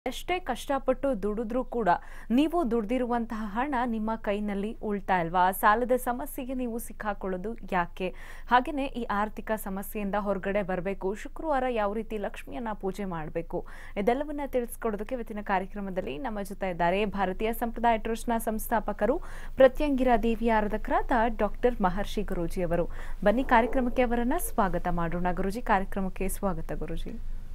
ಎಷ್ಟೇ ಕಷ್ಟಪಟ್ಟು ದುಡಿದ್ರೂ ಕೂಡ ನೀವು ದುಡ್ದಿರುವಂತಹ ಹಣ ನಿಮ್ಮ ಕೈನಲ್ಲಿ ಉಳ್ತಾ ಇಲ್ವಾ ಸಾಲದ ಸಮಸ್ಯೆಗೆ ನೀವು ಸಿಕ್ಕಾಕೊಳ್ಳೋದು ಯಾಕೆ ಹಾಗೆಯೇ ಈ ಆರ್ಥಿಕ ಸಮಸ್ಯೆಯಿಂದ ಹೊರಗಡೆ ಬರಬೇಕು ಶುಕ್ರವಾರ ಯಾವ ರೀತಿ ಲಕ್ಷ್ಮಿಯನ್ನ ಪೂಜೆ ಮಾಡಬೇಕು ಇದೆಲ್ಲವನ್ನ ತಿಳಿಸ್ಕೊಡೋದಕ್ಕೆ ಇವತ್ತಿನ ಕಾರ್ಯಕ್ರಮದಲ್ಲಿ ನಮ್ಮ ಜೊತೆ ಇದ್ದಾರೆ ಭಾರತೀಯ ಸಂಪ್ರದಾಯ ಟ್ರಸ್ಟ್ನ ಸಂಸ್ಥಾಪಕರು ಪ್ರತ್ಯಂಗಿರ ದೇವಿಯ ಆರಾಧಕರಾದ ಡಾಕ್ಟರ್ ಮಹರ್ಷಿ ಗುರೂಜಿ ಅವರು ಬನ್ನಿ ಕಾರ್ಯಕ್ರಮಕ್ಕೆ ಅವರನ್ನ ಸ್ವಾಗತ ಮಾಡೋಣ ಗುರುಜಿ ಕಾರ್ಯಕ್ರಮಕ್ಕೆ ಸ್ವಾಗತ ಗುರುಜಿ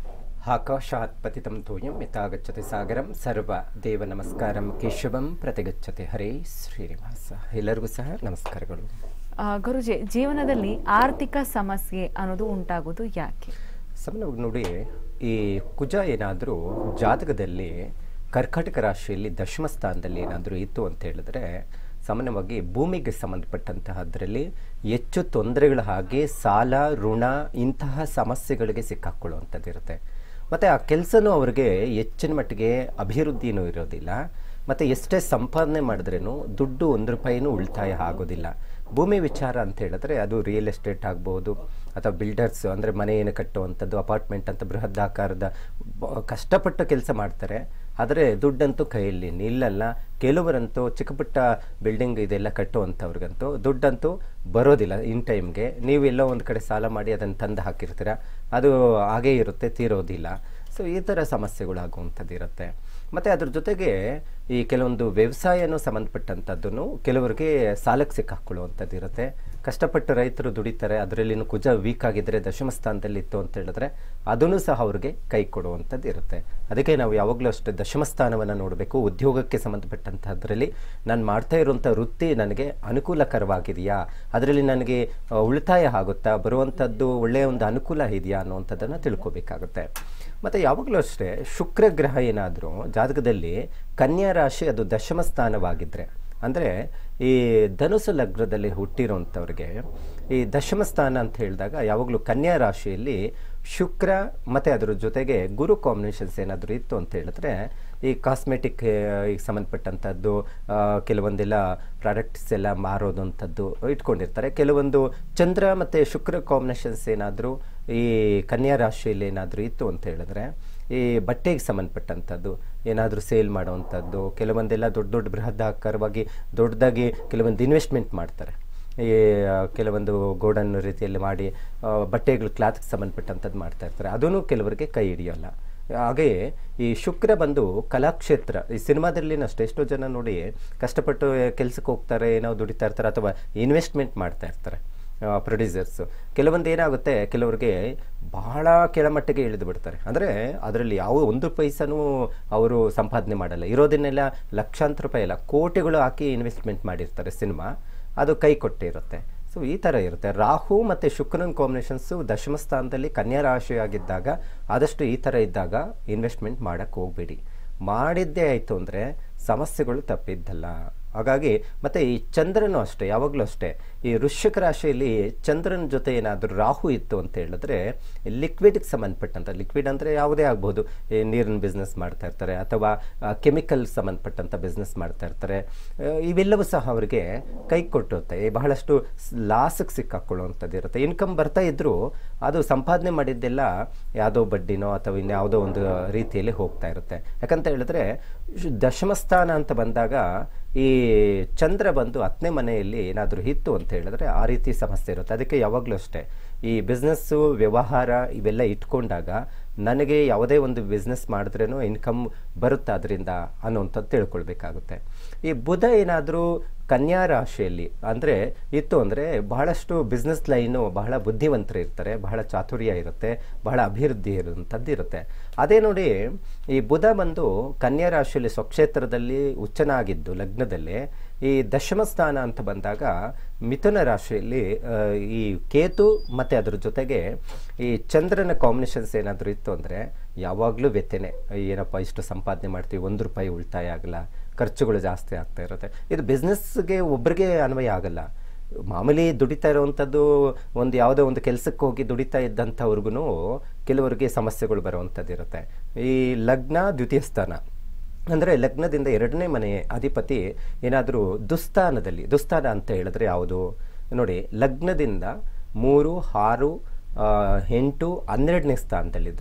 ಆಕಾಶಾತ್ ಪತಿತಂ ತೋಯಂ ಯಥಾಗಚ್ಚತೆ ಸಾಗರಂ ಸರ್ವ ದೇವ ನಮಸ್ಕಾರಂ ಕೇಶವಂ ಪ್ರತಿಗಚ್ಚತೆ ಹರೇ ಶ್ರೀನಿವಾಸ ಎಲ್ಲರಿಗೂ ಸಹ ನಮಸ್ಕಾರಗಳು ಆ, ಗುರುಜಿ ಜೀವನದಲ್ಲಿ ಆರ್ಥಿಕ ಸಮಸ್ಯೆ ಅನ್ನೋದು ಉಂಟಾಗೋದು ಯಾಕೆ ಸಾಮಾನ್ಯವಾಗಿ ನೋಡಿ ಈ ಕುಜ ಏನಾದರೂ ಜಾತಕದಲ್ಲಿ ಕರ್ಕಾಟಕ ರಾಶಿಯಲ್ಲಿ ದಶಮ ಸ್ಥಾನದಲ್ಲಿ ಏನಾದರೂ ಇತ್ತು ಅಂತ ಹೇಳಿದ್ರೆ ಸಾಮಾನ್ಯವಾಗಿ ಭೂಮಿಗೆ ಸಂಬಂಧಪಟ್ಟಂತಹದ್ರಲ್ಲಿ ಹೆಚ್ಚು ತೊಂದರೆಗಳ ಹಾಗೆ ಸಾಲ ಋಣ ಇಂತಹ ಸಮಸ್ಯೆಗಳಿಗೆ ಸಿಕ್ಕಾಕೊಳ್ಳುವಂಥದ್ದು ಇರುತ್ತೆ ಮತ್ತು ಆ ಕೆಲಸನೂ ಅವ್ರಿಗೆ ಹೆಚ್ಚಿನ ಮಟ್ಟಿಗೆ ಅಭಿವೃದ್ಧಿನೂ ಇರೋದಿಲ್ಲ ಮತ್ತು ಎಷ್ಟೇ ಸಂಪಾದನೆ ಮಾಡಿದ್ರೇನು ದುಡ್ಡು ಒಂದು ರೂಪಾಯಿನೂ ಉಳಿತಾಯ ಆಗೋದಿಲ್ಲ ಭೂಮಿ ವಿಚಾರ ಅಂತ ಹೇಳಿದ್ರೆ ಅದು ರಿಯಲ್ ಎಸ್ಟೇಟ್ ಆಗ್ಬೋದು ಅಥವಾ ಬಿಲ್ಡರ್ಸ್ ಅಂದರೆ ಮನೆಯನ್ನು ಕಟ್ಟುವಂಥದ್ದು ಅಪಾರ್ಟ್ಮೆಂಟ್ ಅಂತ ಬೃಹದಾಕಾರದ ಬ- ಕಷ್ಟಪಟ್ಟು ಕೆಲಸ ಮಾಡ್ತಾರೆ ಆದರೆ ದುಡ್ಡಂತೂ ಕೈಯಲ್ಲಿ ನಿಲ್ಲಲ್ಲ ಕೆಲವರಂತೂ ಚಿಕ್ಕ ಪುಟ್ಟ ಬಿಲ್ಡಿಂಗ್ ಇದೆಲ್ಲ ಕಟ್ಟುವಂಥವ್ರಿಗಂತೂ ದುಡ್ಡಂತೂ ಬರೋದಿಲ್ಲ ಇನ್ ಟೈಮ್ಗೆ ನೀವು ಎಲ್ಲೋ ಒಂದು ಕಡೆ ಸಾಲ ಮಾಡಿ ಅದನ್ನು ತಂದು ಹಾಕಿರ್ತೀರ ಅದು ಹಾಗೇ ಇರುತ್ತೆ ತೀರೋದಿಲ್ಲ ಸೊ ಈ ಥರ ಸಮಸ್ಯೆಗಳಾಗುವಂಥದ್ದು ಇರುತ್ತೆ ಮತ್ತು ಅದ್ರ ಜೊತೆಗೆ ಈ ಕೆಲವೊಂದು ವ್ಯವಸಾಯನೂ ಸಂಬಂಧಪಟ್ಟಂಥದ್ದನ್ನು ಕೆಲವರಿಗೆ ಸಾಲಕ್ಕೆ ಸಿಕ್ಕಾಕೊಳ್ಳುವಂಥದ್ದು ಇರುತ್ತೆ ಕಷ್ಟಪಟ್ಟು ರೈತರು ದುಡಿತಾರೆ ಅದರಲ್ಲಿನೂ ಕುಜ ವೀಕ್ ಆಗಿದ್ದರೆ ದಶಮ ಸ್ಥಾನದಲ್ಲಿ ಇತ್ತು ಅಂತ ಹೇಳಿದ್ರೆ ಅದನ್ನು ಸಹ ಅವ್ರಿಗೆ ಕೈ ಕೊಡುವಂಥದ್ದು ಇರುತ್ತೆ ಅದಕ್ಕೆ ನಾವು ಯಾವಾಗಲೂ ಅಷ್ಟೇ ದಶಮ ಸ್ಥಾನವನ್ನು ನೋಡಬೇಕು ಉದ್ಯೋಗಕ್ಕೆ ಸಂಬಂಧಪಟ್ಟಂಥದ್ರಲ್ಲಿ ನಾನು ಮಾಡ್ತಾ ಇರುವಂಥ ವೃತ್ತಿ ನನಗೆ ಅನುಕೂಲಕರವಾಗಿದೆಯಾ ಅದರಲ್ಲಿ ನನಗೆ ಆ, ಉಳಿತಾಯ ಆಗುತ್ತಾ ಬರುವಂಥದ್ದು ಒಳ್ಳೆಯ ಒಂದು ಅನುಕೂಲ ಇದೆಯಾ ಅನ್ನುವಂಥದ್ದನ್ನು ತಿಳ್ಕೊಬೇಕಾಗುತ್ತೆ ಮತ್ತು ಯಾವಾಗಲೂ ಅಷ್ಟೇ ಶುಕ್ರ ಗ್ರಹ ಏನಾದರೂ ಜಾತಕದಲ್ಲಿ ಕನ್ಯಾ ರಾಶಿ ಅದು ದಶಮ ಸ್ಥಾನವಾಗಿದ್ದರೆ ಅಂದರೆ ಈ ಧನುಸು ಲಗ್ನದಲ್ಲಿ ಹುಟ್ಟಿರೋಂಥವ್ರಿಗೆ ಈ ದಶಮ ಸ್ಥಾನ ಅಂತ ಹೇಳಿದಾಗ ಯಾವಾಗಲೂ ಕನ್ಯಾ ರಾಶಿಯಲ್ಲಿ ಶುಕ್ರ ಮತ್ತು ಅದರ ಜೊತೆಗೆ ಗುರು ಕಾಂಬಿನೇಷನ್ಸ್ ಏನಾದರೂ ಇತ್ತು ಅಂತ ಹೇಳಿದ್ರೆ ಈ ಕಾಸ್ಮೆಟಿಕ್ ಈಗ ಸಂಬಂಧಪಟ್ಟಂಥದ್ದು ಆ, ಕೆಲವೊಂದೆಲ್ಲ ಪ್ರಾಡಕ್ಟ್ಸ್ ಎಲ್ಲ ಮಾರೋದಂಥದ್ದು ಇಟ್ಕೊಂಡಿರ್ತಾರೆ ಕೆಲವೊಂದು ಚಂದ್ರ ಮತ್ತು ಶುಕ್ರ ಕಾಂಬಿನೇಷನ್ಸ್ ಏನಾದರೂ ಈ ಕನ್ಯಾ ರಾಶಿಯಲ್ಲಿ ಏನಾದರೂ ಇತ್ತು ಅಂತ ಹೇಳಿದ್ರೆ ಈ ಬಟ್ಟೆಗೆ ಸಂಬಂಧಪಟ್ಟಂಥದ್ದು ಏನಾದರೂ ಸೇಲ್ ಮಾಡೋವಂಥದ್ದು ಕೆಲವೊಂದೆಲ್ಲ ದೊಡ್ಡ ದೊಡ್ಡ ಬೃಹದಾಕಾರವಾಗಿ ದೊಡ್ಡದಾಗಿ ಕೆಲವೊಂದು ಇನ್ವೆಸ್ಟ್ಮೆಂಟ್ ಮಾಡ್ತಾರೆ ಈ ಆ, ಕೆಲವೊಂದು ಗೋಡನ್ ರೀತಿಯಲ್ಲಿ ಮಾಡಿ ಆ, ಬಟ್ಟೆಗಳು ಕ್ಲಾತ್ಗೆ ಸಂಬಂಧಪಟ್ಟಂಥದ್ದು ಮಾಡ್ತಾ ಇರ್ತಾರೆ ಅದೂ ಕೆಲವರಿಗೆ ಕೈ ಹಿಡಿಯೋಲ್ಲ ಹಾಗೆಯೇ ಈ ಶುಕ್ರ ಬಂದು ಕಲಾಕ್ಷೇತ್ರ ಈ ಸಿನಿಮಾದಲ್ಲಿ ಅಷ್ಟೇ ಎಷ್ಟೋ ಜನ ನೋಡಿ ಕಷ್ಟಪಟ್ಟು ಕೆಲಸಕ್ಕೆ ಹೋಗ್ತಾರೆ ಏನೋ ದುಡಿತಾ ಇರ್ತಾರೆ ಅಥವಾ ಇನ್ವೆಸ್ಟ್ಮೆಂಟ್ ಮಾಡ್ತಾ ಇರ್ತಾರೆ ಪ್ರೊಡ್ಯೂಸರ್ಸು ಕೆಲವೊಂದು ಏನಾಗುತ್ತೆ ಕೆಲವರಿಗೆ ಬಹಳ ಕೆಳಮಟ್ಟಿಗೆ ಇಳಿದು ಬಿಡ್ತಾರೆ ಅಂದರೆ ಅದರಲ್ಲಿ ಯಾವ ಒಂದು ಪೈಸನೂ ಅವರು ಸಂಪಾದನೆ ಮಾಡಲ್ಲ ಇರೋದನ್ನೆಲ್ಲ ಲಕ್ಷಾಂತರ ರೂಪಾಯಿ ಅಲ್ಲ ಕೋಟಿಗಳು ಹಾಕಿ ಇನ್ವೆಸ್ಟ್ಮೆಂಟ್ ಮಾಡಿರ್ತಾರೆ ಸಿನಿಮಾ ಅದು ಕೈ ಕೊಟ್ಟಿರುತ್ತೆ ಸೊ ಈ ಥರ ಇರುತ್ತೆ ರಾಹು ಮತ್ತು ಶುಕ್ರನ ಕಾಂಬಿನೇಷನ್ಸು ದಶಮ ಸ್ಥಾನದಲ್ಲಿ ಕನ್ಯಾ ರಾಶಿಯಾಗಿದ್ದಾಗ ಆದಷ್ಟು ಈ ಥರ ಇದ್ದಾಗ ಇನ್ವೆಸ್ಟ್ಮೆಂಟ್ ಮಾಡೋಕ್ಕೆ ಹೋಗಬೇಡಿ ಮಾಡಿದ್ದೇ ಆಯಿತು ಅಂದರೆ ಸಮಸ್ಯೆಗಳು ತಪ್ಪಿದ್ದಲ್ಲ ಹಾಗಾಗಿ ಮತ್ತು ಈ ಚಂದ್ರನೂ ಅಷ್ಟೇ ಯಾವಾಗಲೂ ಅಷ್ಟೇ ಈ ವೃಶ್ಚಿಕ ರಾಶಿಯಲ್ಲಿ ಚಂದ್ರನ ಜೊತೆ ಏನಾದರೂ ರಾಹು ಇತ್ತು ಅಂತ ಹೇಳಿದ್ರೆ ಲಿಕ್ವಿಡ್ಗೆ ಸಂಬಂಧಪಟ್ಟಂಥ ಲಿಕ್ವಿಡ್ ಅಂದರೆ ಯಾವುದೇ ಆಗ್ಬೋದು ಈ ನೀರಿನ ಬಿಸ್ನೆಸ್ ಮಾಡ್ತಾ ಇರ್ತಾರೆ ಅಥವಾ ಕೆಮಿಕಲ್ ಸಂಬಂಧಪಟ್ಟಂಥ ಬಿಸ್ನೆಸ್ ಮಾಡ್ತಾ ಇರ್ತಾರೆ ಆ, ಇವೆಲ್ಲವೂ ಸಹ ಅವರಿಗೆ ಕೈ ಕೊಟ್ಟುತ್ತೆ ಈ ಬಹಳಷ್ಟು ಲಾಸಿಗೆ ಸಿಕ್ಕಾಕೊಳ್ಳುವಂಥದ್ದು ಇರುತ್ತೆ ಇನ್ಕಮ್ ಬರ್ತಾ ಇದ್ದರೂ ಅದು ಸಂಪಾದನೆ ಮಾಡಿದ್ದೆಲ್ಲ ಯಾವುದೋ ಬಡ್ಡಿನೋ ಅಥವಾ ಇನ್ಯಾವುದೋ ಒಂದು ರೀತಿಯಲ್ಲಿ ಹೋಗ್ತಾ ಇರುತ್ತೆ ಯಾಕಂತ ಹೇಳಿದ್ರೆ ಶ್- ದಶಮ ಸ್ಥಾನ ಅಂತ ಬಂದಾಗ ಈ ಚಂದ್ರ ಬಂದು ಹತ್ತನೇ ಮನೆಯಲ್ಲಿ ಏನಾದರೂ ಇತ್ತು ಅಂತ ಹೇಳಿದ್ರೆ ಆ ರೀತಿ ಸಮಸ್ಯೆ ಇರುತ್ತೆ ಅದಕ್ಕೆ ಯಾವಾಗಲೂ ಅಷ್ಟೇ ಈ ಬಿಸ್ನೆಸ್ಸು ವ್ಯವಹಾರ ಇವೆಲ್ಲ ಇಟ್ಕೊಂಡಾಗ ನನಗೆ ಯಾವುದೇ ಒಂದು ಬಿಸ್ನೆಸ್ ಮಾಡಿದ್ರೇನೂ ಇನ್ಕಮ್ ಬರುತ್ತೆ ಅದರಿಂದ ಅನ್ನೋವಂಥದ್ದು ತಿಳ್ಕೊಳ್ಬೇಕಾಗುತ್ತೆ ಈ ಬುಧ ಏನಾದರೂ ಕನ್ಯಾ ರಾಶಿಯಲ್ಲಿ ಅಂದರೆ ಇತ್ತು ಅಂದರೆ ಬಹಳಷ್ಟು ಬಿಸ್ನೆಸ್ ಲೈನು ಬಹಳ ಬುದ್ಧಿವಂತರು ಇರ್ತಾರೆ ಬಹಳ ಚಾತುರ್ಯ ಇರುತ್ತೆ ಬಹಳ ಅಭಿವೃದ್ಧಿ ಇರುವಂಥದ್ದು ಇರುತ್ತೆ ಅದೇ ನೋಡಿ ಈ ಬುಧ ಬಂದು ಕನ್ಯಾ ರಾಶಿಯಲ್ಲಿ ಸ್ವಕ್ಷೇತ್ರದಲ್ಲಿ ಉಚ್ಚನಾಗಿದ್ದು ಲಗ್ನದಲ್ಲಿ ಈ ದಶಮ ಸ್ಥಾನ ಅಂತ ಬಂದಾಗ ಮಿಥುನ ರಾಶಿಯಲ್ಲಿ ಆ, ಈ ಕೇತು ಮತ್ತು ಅದ್ರ ಜೊತೆಗೆ ಈ ಚಂದ್ರನ ಕಾಂಬಿನೇಷನ್ಸ್ ಏನಾದರೂ ಇತ್ತು ಅಂದರೆ ಯಾವಾಗಲೂ ವ್ಯತ್ಯನೆ ಏನಪ್ಪ ಇಷ್ಟು ಸಂಪಾದನೆ ಮಾಡ್ತೀವಿ ಒಂದು ರೂಪಾಯಿ ಉಳಿತಾಯ ಆಗಲ್ಲ ಖರ್ಚುಗಳು ಜಾಸ್ತಿ ಆಗ್ತಾ ಇರುತ್ತೆ ಇದು ಬಿಸ್ನೆಸ್ಗೆ ಒಬ್ರಿಗೆ ಅನ್ವಯ ಆಗಲ್ಲ ಮಾಮೂಲಿ ದುಡಿತಾ ಇರುವಂಥದ್ದು ಒಂದು ಯಾವುದೋ ಒಂದು ಕೆಲಸಕ್ಕೆ ಹೋಗಿ ದುಡಿತಾ ಇದ್ದಂಥವ್ರಿಗೂ ಕೆಲವರಿಗೆ ಸಮಸ್ಯೆಗಳು ಬರುವಂಥದ್ದು ಇರುತ್ತೆ ಈ ಲಗ್ನ ದ್ವಿತೀಯ ಸ್ಥಾನ ಅಂದರೆ ಲಗ್ನದಿಂದ ಎರಡನೇ ಮನೆ ಅಧಿಪತಿ ಏನಾದರೂ ದುಸ್ಥಾನದಲ್ಲಿ ದುಸ್ಥಾನ ಅಂತ ಹೇಳಿದ್ರೆ ಯಾವುದು ನೋಡಿ ಲಗ್ನದಿಂದ ಮೂರು ಆರು ಆ, ಎಂಟು ಹನ್ನೆರಡನೇ ಸ್ಥಾನದಲ್ಲಿದ್ದರೆ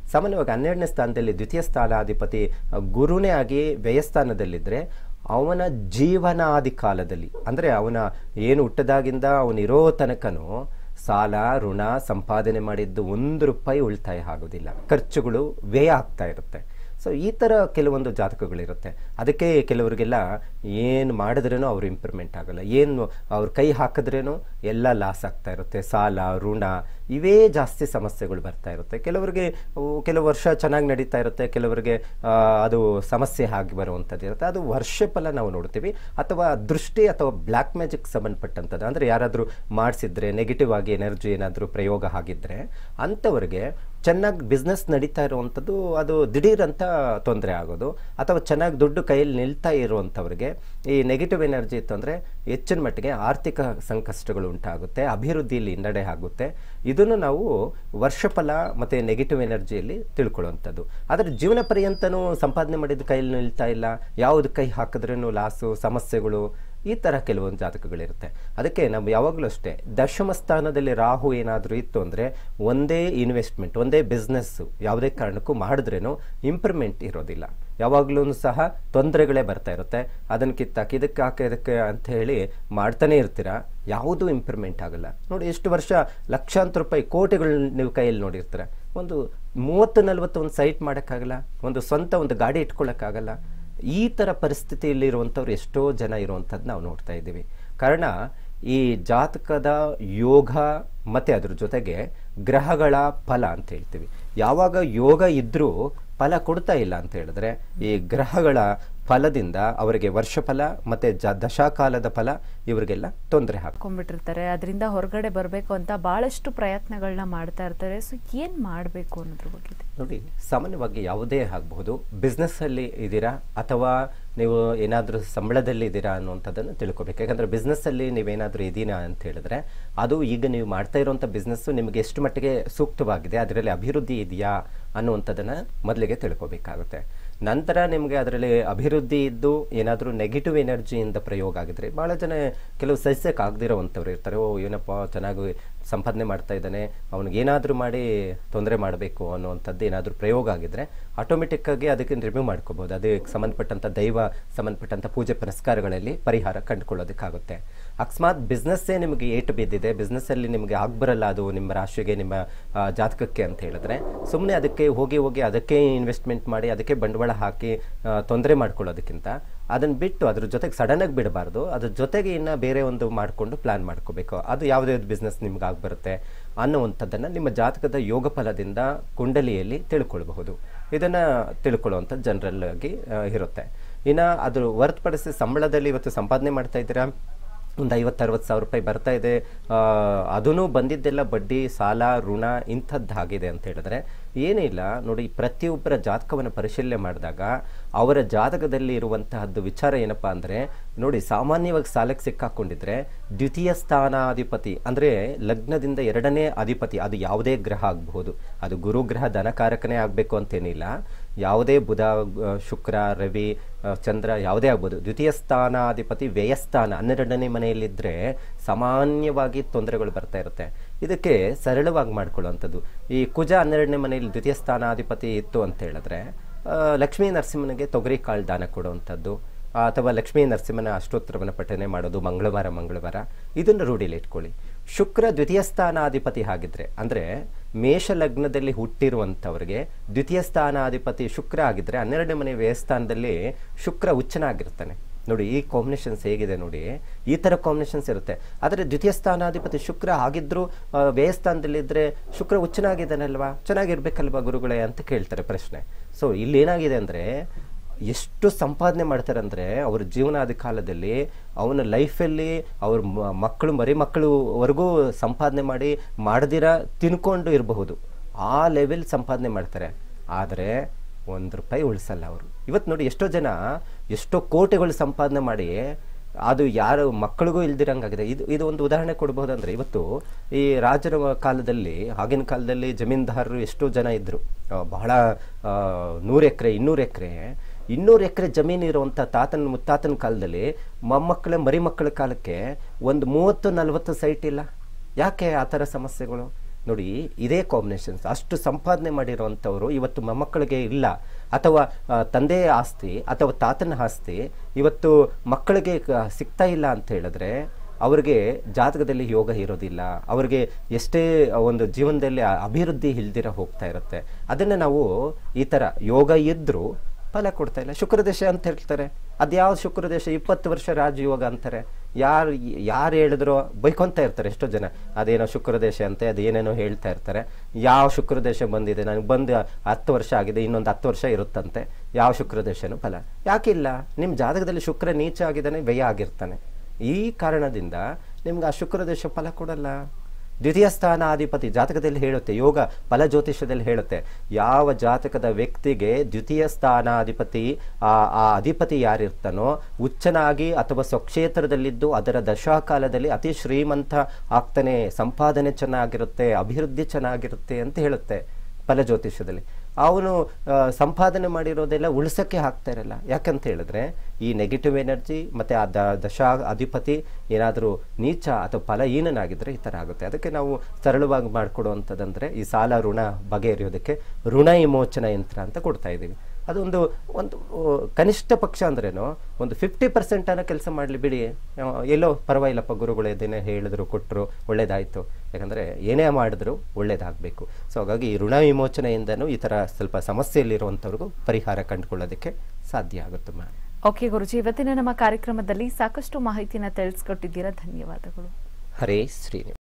ಸಾಮಾನ್ಯವಾಗಿ ಹನ್ನೆರಡನೇ ಸ್ಥಾನದಲ್ಲಿ ದ್ವಿತೀಯ ಸ್ಥಾನಾಧಿಪತಿ ಆ, ಗುರುನೇ ಆಗಿ ವ್ಯಯಸ್ಥಾನದಲ್ಲಿದ್ದರೆ ಅವನ ಜೀವನಾದಿ ಕಾಲದಲ್ಲಿ ಅಂದರೆ ಅವನ ಏನು ಹುಟ್ಟದಾಗಿಂದ ಅವನಿರೋ ತನಕನೂ ಸಾಲ ಋಣ ಸಂಪಾದನೆ ಮಾಡಿದ್ದು ಒಂದು ರೂಪಾಯಿ ಉಳಿತಾಯ ಆಗೋದಿಲ್ಲ ಖರ್ಚುಗಳು ವ್ಯಯ ಆಗ್ತಾ ಇರುತ್ತೆ ಸೊ ಈ ಥರ ಕೆಲವೊಂದು ಜಾತಕಗಳಿರುತ್ತೆ ಅದಕ್ಕೆ ಕೆಲವರಿಗೆಲ್ಲ ಏನು ಮಾಡಿದ್ರೇನೋ ಅವ್ರು ಇಂಪ್ರೂವ್ಮೆಂಟ್ ಆಗಲ್ಲ ಏನು ಅವ್ರ ಕೈ ಹಾಕಿದ್ರೇನೋ ಎಲ್ಲ ಲಾಸ್ ಆಗ್ತಾ ಇರುತ್ತೆ ಸಾಲ ಋಣ ಇವೇ ಜಾಸ್ತಿ ಸಮಸ್ಯೆಗಳು ಬರ್ತಾ ಇರುತ್ತೆ ಕೆಲವರಿಗೆ ಅವು ಕೆಲವು ವರ್ಷ ಚೆನ್ನಾಗಿ ನಡೀತಾ ಇರುತ್ತೆ ಕೆಲವರಿಗೆ ಆ, ಅದು ಸಮಸ್ಯೆ ಆಗಿ ಬರುವಂಥದ್ದು ಇರುತ್ತೆ ಅದು ವರ್ಷ ಫಲ ನಾವು ನೋಡ್ತೀವಿ ಅಥವಾ ದೃಷ್ಟಿ ಅಥವಾ ಬ್ಲ್ಯಾಕ್ ಮ್ಯಾಜಿಕ್ ಸಂಬಂಧಪಟ್ಟಂಥದ್ದು ಅಂದರೆ ಯಾರಾದರೂ ಮಾಡಿಸಿದ್ರೆ ನೆಗೆಟಿವ್ ಆಗಿ ಎನರ್ಜಿ ಏನಾದರೂ ಪ್ರಯೋಗ ಆಗಿದ್ದರೆ ಅಂಥವ್ರಿಗೆ ಚೆನ್ನಾಗಿ ಬಿಸ್ನೆಸ್ ನಡೀತಾ ಇರುವಂಥದ್ದು ಅದು ದಿಢೀರ್ ಅಂತ ತೊಂದರೆ ಆಗೋದು ಅಥವಾ ಚೆನ್ನಾಗಿ ದುಡ್ಡು ಕೈಯಲ್ಲಿ ನಿಲ್ತಾ ಇರುವಂಥವ್ರಿಗೆ ಈ ನೆಗೆಟಿವ್ ಎನರ್ಜಿ ಇತ್ತು ಅಂದರೆ ಹೆಚ್ಚಿನ ಮಟ್ಟಿಗೆ ಆರ್ಥಿಕ ಸಂಕಷ್ಟಗಳು ಉಂಟಾಗುತ್ತೆ ಅಭಿವೃದ್ಧಿಯಲ್ಲಿ ಹಿನ್ನಡೆ ಆಗುತ್ತೆ ಇದನ್ನು ನಾವು ವರ್ಷಫಲ ಮತ್ತು ನೆಗೆಟಿವ್ ಎನರ್ಜಿಯಲ್ಲಿ ತಿಳ್ಕೊಳ್ಳುವಂಥದ್ದು ಆದರೆ ಜೀವನ ಪರ್ಯಂತನೂ ಸಂಪಾದನೆ ಮಾಡಿದ ಕೈಯಲ್ಲಿ ನಿಲ್ತಾ ಇಲ್ಲ ಯಾವುದು ಕೈ ಹಾಕಿದ್ರೂ ಲಾಸು ಸಮಸ್ಯೆಗಳು ಈ ಥರ ಕೆಲವೊಂದು ಜಾತಕಗಳಿರುತ್ತೆ ಅದಕ್ಕೆ ನಾವು ಯಾವಾಗಲೂ ಅಷ್ಟೇ ದಶಮ ಸ್ಥಾನದಲ್ಲಿ ರಾಹು ಏನಾದರೂ ಇತ್ತು ಅಂದರೆ ಒಂದೇ ಇನ್ವೆಸ್ಟ್ಮೆಂಟ್ ಒಂದೇ ಬಿಸ್ನೆಸ್ಸು ಯಾವುದೇ ಕಾರಣಕ್ಕೂ ಮಾಡಿದ್ರೇನು ಇಂಪ್ರೂವ್ಮೆಂಟ್ ಇರೋದಿಲ್ಲ ಯಾವಾಗಲೂ ಸಹ ತೊಂದರೆಗಳೇ ಬರ್ತಾ ಇರುತ್ತೆ ಅದನ್ನು ಕಿತ್ತಾಕಿ ಇದಕ್ಕೆ ಹಾಕಿ ಇದಕ್ಕೆ ಅಂತ ಹೇಳಿ ಮಾಡ್ತಾನೆ ಇರ್ತೀರಾ ಯಾವುದೂ ಇಂಪ್ರೂವ್ಮೆಂಟ್ ಆಗಲ್ಲ ನೋಡಿ ಎಷ್ಟು ವರ್ಷ ಲಕ್ಷಾಂತರ ರೂಪಾಯಿ ಕೋಟಿಗಳು ನೀವು ಕೈಯಲ್ಲಿ ನೋಡಿರ್ತೀರ ಒಂದು ಮೂವತ್ತು ನಲ್ವತ್ತು ಒಂದು ಸೈಟ್ ಮಾಡೋಕ್ಕಾಗಲ್ಲ ಒಂದು ಸ್ವಂತ ಒಂದು ಗಾಡಿ ಇಟ್ಕೊಳ್ಳೋಕ್ಕಾಗಲ್ಲ ಈ ಥರ ಪರಿಸ್ಥಿತಿಯಲ್ಲಿ ಇರುವಂಥವ್ರು ಎಷ್ಟೋ ಜನ ಇರುವಂಥದ್ದು ನಾವು ನೋಡ್ತಾ ಇದ್ದೀವಿ ಕಾರಣ ಈ ಜಾತಕದ ಯೋಗ ಮತ್ತು ಅದ್ರ ಜೊತೆಗೆ ಗ್ರಹಗಳ ಫಲ ಅಂತ ಹೇಳ್ತೀವಿ ಯಾವಾಗ ಯೋಗ ಇದ್ದರೂ ಫಲ ಕೊಡ್ತಾ ಇಲ್ಲ ಅಂತ ಹೇಳಿದ್ರೆ ಈ ಗ್ರಹಗಳ ಫಲದಿಂದ ಅವರಿಗೆ ವರ್ಷ ಫಲ ಮತ್ತು ಜ ದಶಾಕಾಲದ ಫಲ ಇವರಿಗೆಲ್ಲ ತೊಂದರೆ ಹಾಕ ಹಾಕೊಂಡ್ಬಿಟ್ಟಿರ್ತಾರೆ ಅದರಿಂದ ಹೊರಗಡೆ ಬರಬೇಕು ಅಂತ ಬಹಳಷ್ಟು ಪ್ರಯತ್ನಗಳನ್ನ ಮಾಡ್ತಾ ಇರ್ತಾರೆ ಸೊ ಏನ್ ಮಾಡಬೇಕು ಅನ್ನೋದ್ರ ಬಗ್ಗೆ ಇದೆ. ನೋಡಿ ಸಾಮಾನ್ಯವಾಗಿ ಯಾವುದೇ ಆಗಬಹುದು ಬಿಸ್ನೆಸ್ಸಲ್ಲಿ ಇದ್ದೀರಾ ಅಥವಾ ನೀವು ಏನಾದರೂ ಸಂಬಳದಲ್ಲಿ ಇದ್ದೀರಾ ಅನ್ನುವಂಥದ್ದನ್ನು ತಿಳ್ಕೊಬೇಕು ಯಾಕಂದರೆ ಬಿಸ್ನೆಸ್ಸಲ್ಲಿ ನೀವೇನಾದರೂ ಇದ್ದೀರಾ ಅಂತ ಹೇಳಿದ್ರೆ ಅದು ಈಗ ನೀವು ಮಾಡ್ತಾ ಇರುವಂಥ ಬಿಸ್ನೆಸ್ಸು ನಿಮಗೆ ಎಷ್ಟು ಮಟ್ಟಿಗೆ ಸೂಕ್ತವಾಗಿದೆ ಅದರಲ್ಲಿ ಅಭಿವೃದ್ಧಿ ಇದೆಯಾ ಅನ್ನುವಂಥದ್ದನ್ನು ಮೊದಲಿಗೆ ತಿಳ್ಕೊಬೇಕಾಗುತ್ತೆ ನಂತರ ನಿಮಗೆ ಅದರಲ್ಲಿ ಅಭಿವೃದ್ಧಿ ಇದ್ದು ಏನಾದರೂ ನೆಗೆಟಿವ್ ಎನರ್ಜಿಯಿಂದ ಪ್ರಯೋಗ ಆಗಿದ್ರೆ ಭಾಳ ಜನ ಕೆಲವು ಸಸ್ಯಕ್ಕೆ ಆಗದಿರೋವಂಥವ್ರು ಇರ್ತಾರೆ ಓ ಏನಪ್ಪ ಚೆನ್ನಾಗಿ ಸಂಪಾದನೆ ಮಾಡ್ತಾ ಇದ್ದಾನೆ ಅವ್ನಿಗೆ ಏನಾದರೂ ಮಾಡಿ ತೊಂದರೆ ಮಾಡಬೇಕು ಅನ್ನುವಂಥದ್ದು ಏನಾದರೂ ಪ್ರಯೋಗ ಆಗಿದ್ರೆ ಆಟೋಮೆಟಿಕ್ಕಾಗಿ ಅದಕ್ಕೆ ರಿವ್ಯೂ ಮಾಡ್ಕೋಬೋದು ಅದಕ್ಕೆ ಸಂಬಂಧಪಟ್ಟಂಥ ದೈವ ಸಂಬಂಧಪಟ್ಟಂಥ ಪೂಜೆ ಪುನಸ್ಕಾರಗಳಲ್ಲಿ ಪರಿಹಾರ ಕಂಡುಕೊಳ್ಳೋದಕ್ಕಾಗುತ್ತೆ ಅಕಸ್ಮಾತ್ ಬಿಸ್ನೆಸ್ಸೇ ನಿಮಗೆ ಏಟು ಬಿದ್ದಿದೆ ಬಿಸ್ನೆಸ್ಸಲ್ಲಿ ನಿಮಗೆ ಆಗ್ಬರಲ್ಲ ಅದು ನಿಮ್ಮ ರಾಶಿಗೆ ನಿಮ್ಮ ಆ, ಜಾತಕಕ್ಕೆ ಅಂತ ಹೇಳಿದ್ರೆ ಸುಮ್ಮನೆ ಅದಕ್ಕೆ ಹೋಗಿ ಹೋಗಿ ಅದಕ್ಕೆ ಇನ್ವೆಸ್ಟ್ಮೆಂಟ್ ಮಾಡಿ ಅದಕ್ಕೆ ಬಂಡವಾಳ ಹಾಕಿ ತೊಂದರೆ ಮಾಡ್ಕೊಳ್ಳೋದಕ್ಕಿಂತ ಅದನ್ನು ಬಿಟ್ಟು ಅದ್ರ ಜೊತೆಗೆ ಸಡನ್ನಾಗಿ ಬಿಡಬಾರ್ದು ಅದ್ರ ಜೊತೆಗೆ ಇನ್ನು ಬೇರೆ ಒಂದು ಮಾಡಿಕೊಂಡು ಪ್ಲ್ಯಾನ್ ಮಾಡ್ಕೋಬೇಕು ಅದು ಯಾವುದೇ ಬಿಸ್ನೆಸ್ ನಿಮ್ಗೆ ಆಗ್ಬರುತ್ತೆ ಅನ್ನುವಂಥದ್ದನ್ನು ನಿಮ್ಮ ಜಾತಕದ ಯೋಗ ಫಲದಿಂದ ಕುಂಡಲಿಯಲ್ಲಿ ತಿಳ್ಕೊಳ್ಬಹುದು ಇದನ್ನು ತಿಳ್ಕೊಳ್ಳುವಂಥದ್ದು ಜನರಲ್ ಆಗಿ ಆ, ಇರುತ್ತೆ ಇನ್ನು ಅದು ಹೊರತುಪಡಿಸಿ ಸಂಬಳದಲ್ಲಿ ಇವತ್ತು ಸಂಪಾದನೆ ಮಾಡ್ತಾ ಇದ್ದೀರಾ ಒಂದು ಐವತ್ತು ಅರವತ್ತು ಸಾವಿರ ರೂಪಾಯಿ ಬರ್ತಾ ಇದೆ ಅದೂ ಬಂದಿದ್ದೆಲ್ಲ ಬಡ್ಡಿ ಸಾಲ ಋಣ ಇಂಥದ್ದು ಆಗಿದೆ ಅಂತ ಹೇಳಿದ್ರೆ ಏನಿಲ್ಲ ನೋಡಿ ಪ್ರತಿಯೊಬ್ಬರ ಜಾತಕವನ್ನು ಪರಿಶೀಲನೆ ಮಾಡಿದಾಗ ಅವರ ಜಾತಕದಲ್ಲಿ ಇರುವಂತಹದ್ದು ವಿಚಾರ ಏನಪ್ಪ ಅಂದರೆ ನೋಡಿ ಸಾಮಾನ್ಯವಾಗಿ ಸಾಲಕ್ಕೆ ಸಿಕ್ಕಾಕೊಂಡಿದ್ರೆ ದ್ವಿತೀಯ ಸ್ಥಾನಾಧಿಪತಿ ಅಂದರೆ ಲಗ್ನದಿಂದ ಎರಡನೇ ಅಧಿಪತಿ ಅದು ಯಾವುದೇ ಗ್ರಹ ಆಗಬಹುದು ಅದು ಗುರುಗ್ರಹ ಧನಕಾರಕನೇ ಆಗಬೇಕು ಅಂತೇನಿಲ್ಲ ಯಾವುದೇ ಬುಧ ಆ, ಶುಕ್ರ ರವಿ ಆ, ಚಂದ್ರ ಯಾವುದೇ ಆಗ್ಬೋದು ದ್ವಿತೀಯ ಸ್ಥಾನಾಧಿಪತಿ ವ್ಯಯಸ್ಥಾನ ಹನ್ನೆರಡನೇ ಮನೆಯಲ್ಲಿದ್ದರೆ ಸಾಮಾನ್ಯವಾಗಿ ತೊಂದರೆಗಳು ಬರ್ತಾ ಇರುತ್ತೆ ಇದಕ್ಕೆ ಸರಳವಾಗಿ ಮಾಡ್ಕೊಳ್ಳುವಂಥದ್ದು ಈ ಕುಜ ಹನ್ನೆರಡನೇ ಮನೆಯಲ್ಲಿ ದ್ವಿತೀಯ ಸ್ಥಾನಾಧಿಪತಿ ಇತ್ತು ಅಂತ ಹೇಳಿದ್ರೆ ಆ, ಲಕ್ಷ್ಮೀ ನರಸಿಂಹನಿಗೆ ತೊಗರಿ ಕಾಳು ದಾನ ಕೊಡುವಂಥದ್ದು ಆ, ಅಥವಾ ಲಕ್ಷ್ಮೀ ನರಸಿಂಹನ ಅಷ್ಟೋತ್ತರವನ್ನು ಪಠನೆ ಮಾಡೋದು ಮಂಗಳವಾರ ಮಂಗಳವಾರ ಇದನ್ನು ರೂಢಿಲಿ ಇಟ್ಕೊಳ್ಳಿ ಶುಕ್ರ ದ್ವಿತೀಯ ಸ್ಥಾನಾಧಿಪತಿ ಆಗಿದ್ರೆ ಅಂದರೆ ಮೇಷ ಲಗ್ನದಲ್ಲಿ ಹುಟ್ಟಿರುವಂಥವ್ರಿಗೆ ದ್ವಿತೀಯ ಸ್ಥಾನಾಧಿಪತಿ ಶುಕ್ರ ಆಗಿದ್ರೆ ಹನ್ನೆರಡನೇ ಮನೆ ವ್ಯಯಸ್ಥಾನದಲ್ಲಿ ಶುಕ್ರ ಉಚ್ಚನಾಗಿರ್ತಾನೆ ನೋಡಿ ಈ ಕಾಂಬಿನೇಷನ್ಸ್ ಹೇಗಿದೆ ನೋಡಿ ಈ ಥರ ಕಾಂಬಿನೇಷನ್ಸ್ ಇರುತ್ತೆ ಆದರೆ ದ್ವಿತೀಯ ಸ್ಥಾನಾಧಿಪತಿ ಶುಕ್ರ ಆಗಿದ್ರೂ ಆ, ವ್ಯಯಸ್ಥಾನದಲ್ಲಿದ್ದರೆ ಶುಕ್ರ ಉಚ್ಚನಾಗಿದ್ದಾನಲ್ವಾ ಚೆನ್ನಾಗಿರ್ಬೇಕಲ್ವಾ ಗುರುಗಳೇ ಅಂತ ಕೇಳ್ತಾರೆ ಪ್ರಶ್ನೆ ಸೊ ಇಲ್ಲಿ ಏನಾಗಿದೆ ಅಂದರೆ ಎಷ್ಟು ಸಂಪಾದನೆ ಮಾಡ್ತಾರೆ ಅಂದರೆ ಅವ್ರ ಜೀವನಾದಿ ಕಾಲದಲ್ಲಿ ಅವನ ಲೈಫಲ್ಲಿ ಅವ್ರ ಮ- ಮಕ್ಕಳು ಮರಿ ಮಕ್ಕಳುವರೆಗೂ ಸಂಪಾದನೆ ಮಾಡಿ ಮಾಡದಿರ ತಿನ್ಕೊಂಡು ಇರಬಹುದು ಆ ಲೆವೆಲ್ ಸಂಪಾದನೆ ಮಾಡ್ತಾರೆ ಆದರೆ ಒಂದು ರೂಪಾಯಿ ಉಳಿಸಲ್ಲ ಅವರು ಇವತ್ತು ನೋಡಿ ಎಷ್ಟೋ ಜನ ಎಷ್ಟೋ ಕೋಟಿಗಳು ಸಂಪಾದನೆ ಮಾಡಿ ಅದು ಯಾರು ಮಕ್ಕಳಿಗೂ ಇಲ್ದಿರಂಗಾಗಿದೆ ಇದು ಇದು ಒಂದು ಉದಾಹರಣೆ ಕೊಡ್ಬೋದಂದ್ರೆ ಇವತ್ತು ಈ ರಾಜರ ಕಾಲದಲ್ಲಿ ಆಗಿನ ಕಾಲದಲ್ಲಿ ಜಮೀನ್ದಾರರು ಎಷ್ಟೋ ಜನ ಇದ್ದರು ಬಹಳ ನೂರು ಎಕರೆ ಇನ್ನೂರು ಎಕರೆ ಇನ್ನೂರು ಎಕರೆ ಜಮೀನು ಇರುವಂಥ ತಾತನ ಮುತ್ತಾತನ ಕಾಲದಲ್ಲಿ ಮೊಮ್ಮಕ್ಕಳ ಮರಿ ಮಕ್ಕಳ ಕಾಲಕ್ಕೆ ಒಂದು ಮೂವತ್ತು ನಲವತ್ತು ಸೈಟ್ ಇಲ್ಲ ಯಾಕೆ ಆ ಥರ ಸಮಸ್ಯೆಗಳು ನೋಡಿ ಇದೇ ಕಾಂಬಿನೇಷನ್ಸ್ ಅಷ್ಟು ಸಂಪಾದನೆ ಮಾಡಿರುವಂಥವ್ರು ಇವತ್ತು ಮೊಮ್ಮಕ್ಕಳಿಗೆ ಇಲ್ಲ ಅಥವಾ ಆ, ತಂದೆಯ ಆಸ್ತಿ ಅಥವಾ ತಾತನ ಆಸ್ತಿ ಇವತ್ತು ಮಕ್ಕಳಿಗೆ ಕ- ಸಿಗ್ತಾ ಇಲ್ಲ ಅಂತ ಹೇಳಿದ್ರೆ ಅವ್ರಿಗೆ ಜಾತಕದಲ್ಲಿ ಯೋಗ ಇರೋದಿಲ್ಲ ಅವ್ರಿಗೆ ಎಷ್ಟೇ ಒಂದು ಜೀವನದಲ್ಲಿ ಆ ಅಭಿವೃದ್ಧಿ ಇಲ್ದಿರ ಹೋಗ್ತಾ ಇರುತ್ತೆ ಅದನ್ನು ನಾವು ಈ ಥರ ಯೋಗ ಇದ್ದರೂ ಫಲ ಕೊಡ್ತಾ ಇಲ್ಲ ಶುಕ್ರದೇಶ ಅಂತ ಹೇಳ್ತಾರೆ ಅದ್ಯಾವ ಶುಕ್ರದೇಶ ಇಪ್ಪತ್ತು ವರ್ಷ ರಾಜಯೋಗ ಅಂತಾರೆ ಯಾರು ಯಾರು ಹೇಳಿದ್ರು ಬೈಕೊಂತ ಇರ್ತಾರೆ ಎಷ್ಟೋ ಜನ ಅದೇನೋ ಶುಕ್ರದೇಶ ಅಂತೆ ಅದೇನೇನೋ ಹೇಳ್ತಾ ಇರ್ತಾರೆ ಯಾವ ಶುಕ್ರದೇಶ ಬಂದಿದೆ ನನಗೆ ಬಂದು ಹತ್ತು ವರ್ಷ ಆಗಿದೆ ಇನ್ನೊಂದು ಹತ್ತು ವರ್ಷ ಇರುತ್ತಂತೆ ಯಾವ ಶುಕ್ರದೇಶನೂ ಫಲ ಯಾಕಿಲ್ಲ ನಿಮ್ಮ ಜಾತಕದಲ್ಲಿ ಶುಕ್ರ ನೀಚ ಆಗಿದ್ದಾನೆ ವ್ಯಯ ಆಗಿರ್ತಾನೆ ಈ ಕಾರಣದಿಂದ ನಿಮ್ಗೆ ಆ ಶುಕ್ರದೇಶ ಫಲ ಕೊಡಲ್ಲ ದ್ವಿತೀಯ ಸ್ಥಾನಾಧಿಪತಿ ಜಾತಕದಲ್ಲಿ ಹೇಳುತ್ತೆ ಯೋಗ ಫಲ ಜ್ಯೋತಿಷ್ಯದಲ್ಲಿ ಹೇಳುತ್ತೆ ಯಾವ ಜಾತಕದ ವ್ಯಕ್ತಿಗೆ ದ್ವಿತೀಯ ಸ್ಥಾನಾಧಿಪತಿ ಆ ಆ ಅಧಿಪತಿ ಯಾರಿರ್ತಾನೋ ಉಚ್ಚನಾಗಿ ಅಥವಾ ಸ್ವಕ್ಷೇತ್ರದಲ್ಲಿದ್ದು ಅದರ ದಶಾಕಾಲದಲ್ಲಿ ಅತಿ ಶ್ರೀಮಂತ ಆಗ್ತಾನೆ ಸಂಪಾದನೆ ಚೆನ್ನಾಗಿರುತ್ತೆ ಅಭಿವೃದ್ಧಿ ಚೆನ್ನಾಗಿರುತ್ತೆ ಅಂತ ಹೇಳುತ್ತೆ ಫಲ ಜ್ಯೋತಿಷ್ಯದಲ್ಲಿ ಅವನು ಆ, ಸಂಪಾದನೆ ಮಾಡಿರೋದೆಲ್ಲ ಉಳಿಸೋಕ್ಕೆ ಹಾಕ್ತಾ ಇರಲ್ಲ ಯಾಕಂತ ಹೇಳಿದ್ರೆ ಈ ನೆಗೆಟಿವ್ ಎನರ್ಜಿ ಮತ್ತು ಆ ದ ದಶಾ ಅಧಿಪತಿ ಏನಾದರೂ ನೀಚ ಅಥವಾ ಫಲಹೀನನಾಗಿದ್ದರೆ ಈ ಥರ ಆಗುತ್ತೆ ಅದಕ್ಕೆ ನಾವು ಸರಳವಾಗಿ ಮಾಡಿಕೊಡುವಂಥದ್ದಂದರೆ ಈ ಸಾಲ ಋಣ ಬಗೆಹರಿಯೋದಕ್ಕೆ ಋಣ ವಿಮೋಚನ ಯಂತ್ರ ಅಂತ ಕೊಡ್ತಾ ಇದ್ದೀವಿ ಅದೊಂದು ಒಂದು ಆ, ಕನಿಷ್ಠ ಪಕ್ಷ ಅಂದ್ರೇನು ಒಂದು ಫಿಫ್ಟಿ ಪರ್ಸೆಂಟ್ ಅನ್ನೋ ಕೆಲಸ ಮಾಡಲಿ ಬಿಡಿ ಆ, ಎಲ್ಲೋ ಪರವಾಗಿಲ್ಲಪ್ಪ ಗುರುಗಳು ಇದನ್ನೇ ಹೇಳಿದ್ರು ಕೊಟ್ಟರು ಒಳ್ಳೇದಾಯಿತು ಯಾಕಂದರೆ ಏನೇ ಮಾಡಿದ್ರು ಒಳ್ಳೇದಾಗಬೇಕು ಸೊ ಹಾಗಾಗಿ ಈ ಋಣ ವಿಮೋಚನೆಯಿಂದನೂ ಈ ಥರ ಸ್ವಲ್ಪ ಸಮಸ್ಯೆಯಲ್ಲಿರುವಂಥವ್ರಿಗೂ ಪರಿಹಾರ ಕಂಡುಕೊಳ್ಳೋದಕ್ಕೆ ಸಾಧ್ಯ ಆಗುತ್ತೆ ಮ್ಯಾಮ್ ಓಕೆ ಗುರುಜಿ ಇವತ್ತಿನ ನಮ್ಮ ಕಾರ್ಯಕ್ರಮದಲ್ಲಿ ಸಾಕಷ್ಟು ಮಾಹಿತಿನ ತಿಳಿಸ್ಕೊಟ್ಟಿದ್ದೀರಾ ಧನ್ಯವಾದಗಳು ಹರೇ ಶ್ರೀನಿ